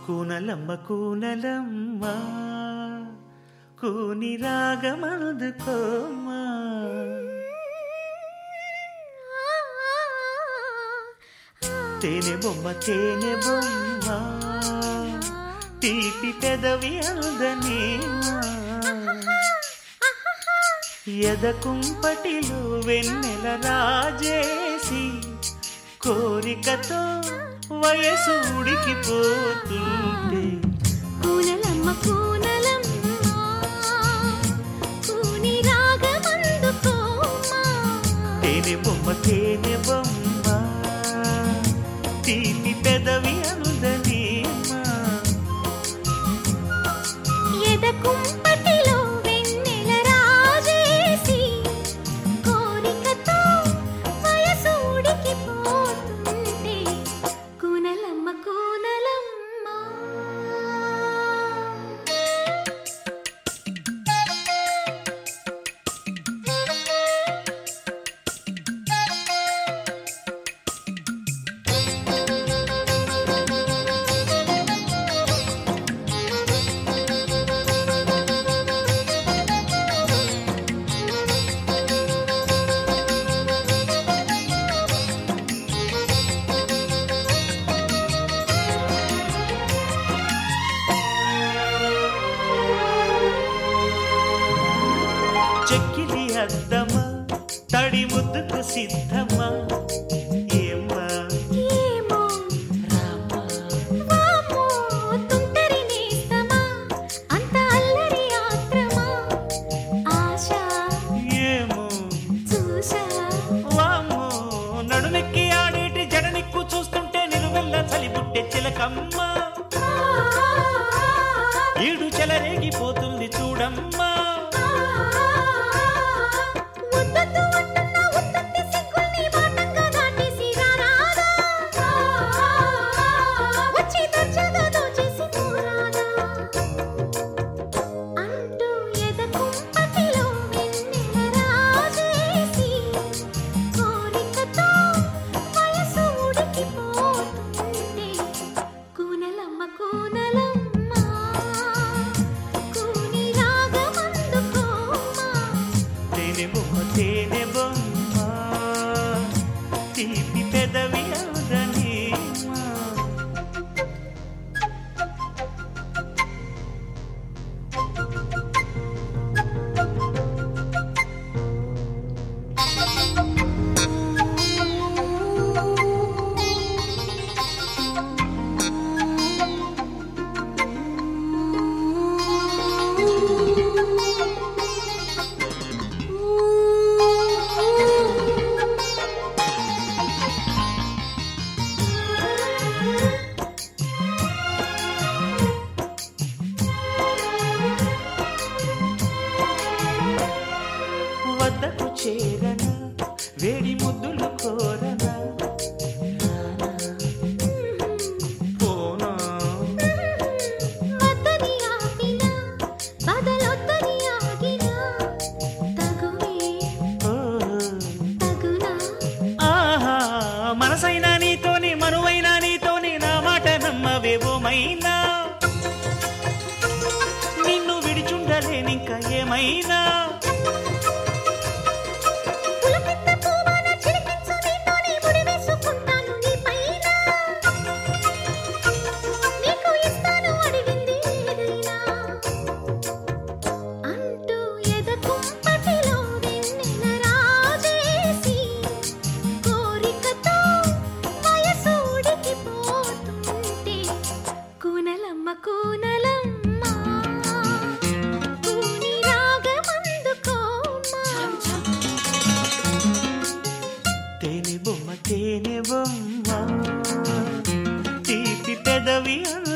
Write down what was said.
కూనలమ్మ కూనలమ్మ కూని రాగమందుకోమ్మా తేనె బొమ్మ తేనె బొమ్మ తీపి పెదవి అందనేమా ఎద కుంపటిలో వెన్నెల రాజేసి కోరికతో వయసు ఉడికిపోతుంటే కూనలమ్మ కూనలమ్మ కూని రాగమందుకోమా తేనె బొమ్మ తేనె బొమ్మ తీపి పెదవి అందనేమా ఎద కుంపటిలో వెన్నెల రాజేసి కోరికతో వయసు ఉడికిపోతుంటే కూనలమ్మ కూనలమ్మ చెక్కిలి అద్దమా తడి ముద్దుకు సిద్ధమా ఏమ్మా ఏమో రామా వామో తుంటరి నేస్తమా అంత అల్లరి ఆత్రమా ఆశ ఏమో చూసా వామ్మో నడుమెక్కి ఆడేటి జడనెక్కు చూస్తుంటే నిలువెల్ల చలిబుట్టే చిలకమ్మ ఈడు చెలరేగిపోతుంది చూడమ్మా ముద్దొద్దు అంటున్న ఉత్తత్తి సిగ్గుల్ని వాటంగా దాటేసి రారాదా వచ్చి దర్జాగా దోచేసి పోరాదా అంటూ ఎద కుంపటిలో వెన్నెల రాజేసి కోరికతో వయసు ఉడికిపోతుంటే కూనలమ్మ కూనలమ్మ కూని రాగమందుకోమా తేనె బొమ్మ తేనె బొమ్మ తీపి పెదవి అందనేమా వద్దకు చేరన వేడి ముద్దులు కోరనా రానా, పోనా వద్దని ఆపినా బదలొద్దని ఆగినా తగువే ఓ, తగునా ఆహా మనసైనా నీతోని మనువైనా నీతోని నా మాట నమ్మవేవోమైనా నిన్ను విడిచుండలేనింక ఏమైనా పులకింత పూవాన చిలికించు నీతోనే ముడి వేసుకుంటాను నీ పైన నీకు ఇస్తాను అడిగింది ఏదైనా అంటూ ఎద కుంపటిలో వెన్నెల రాజేసి కోరికతో వయసు ఉడికిపోతుంటే కూనలమ్మ కూనలమ్మ కూని రాగమందుకోమా తేనె బొమ్మ తేనె బొమ్మ తీపి పెదవి